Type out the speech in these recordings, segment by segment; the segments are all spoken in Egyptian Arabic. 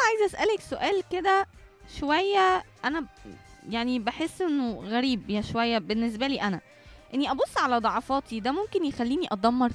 عايزه اسالك سؤال كده شويه انا ب- يعني بحس انه غريب يا شويه بالنسبه لي انا اني ابص على ضعفاتي ده ممكن يخليني اتدمر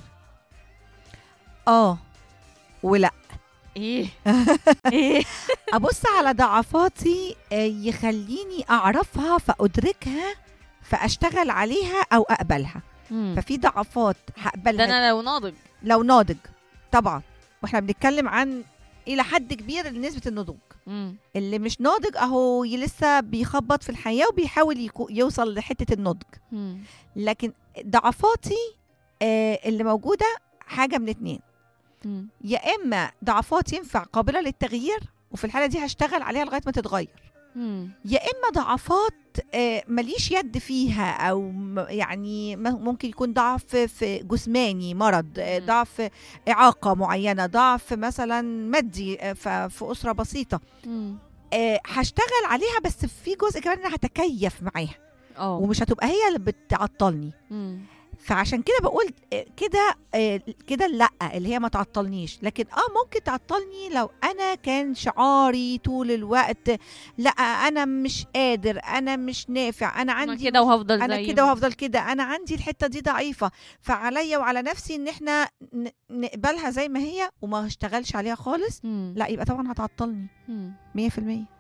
اه ولا ايه ايه ابص على ضعفاتي آه، يخليني اعرفها فادركها فاشتغل عليها او اقبلها مم. ففي ضعفات ده هقبلها انا لو ناضج لو ناضج طبعا واحنا بنتكلم عن الى حد كبير نسبه النضوج مم. اللي مش ناضج اهو ي- لسه بيخبط في الحياه وبيحاول يكو- يوصل لحته النضج مم. لكن ضعفاتي آه، اللي موجوده حاجه من اتنين مم. يا اما ضعفات ينفع قابله للتغيير وفي الحاله دي هشتغل عليها لغايه ما تتغير مم. يا اما ضعفات آه، ماليش يد فيها او م- يعني م- ممكن يكون ضعف في جسماني مرض آه، مم. ضعف اعاقه معينه ضعف مثلا مادي آه، ف- في اسره بسيطه مم. آه، هشتغل عليها بس في جزء كمان انا هتكيف معاها اه ومش هتبقى هي اللي بتعطلني مم. فعشان كده بقول آه، كده آه، كده لا اللي هي ما تعطلنيش لكن اه ممكن تعطلني لو انا كان شعاري طول الوقت لا انا مش قادر انا مش نافع انا انا عندي كده وهفضل انا زي كده ما- وهفضل كده انا عندي الحته دي ضعيفه فعليا وعلى نفسي ان احنا ن- نقبلها زي ما هي وما اشتغلش عليها خالص مم. لا يبقى طبعا هتعطلني مم. 100%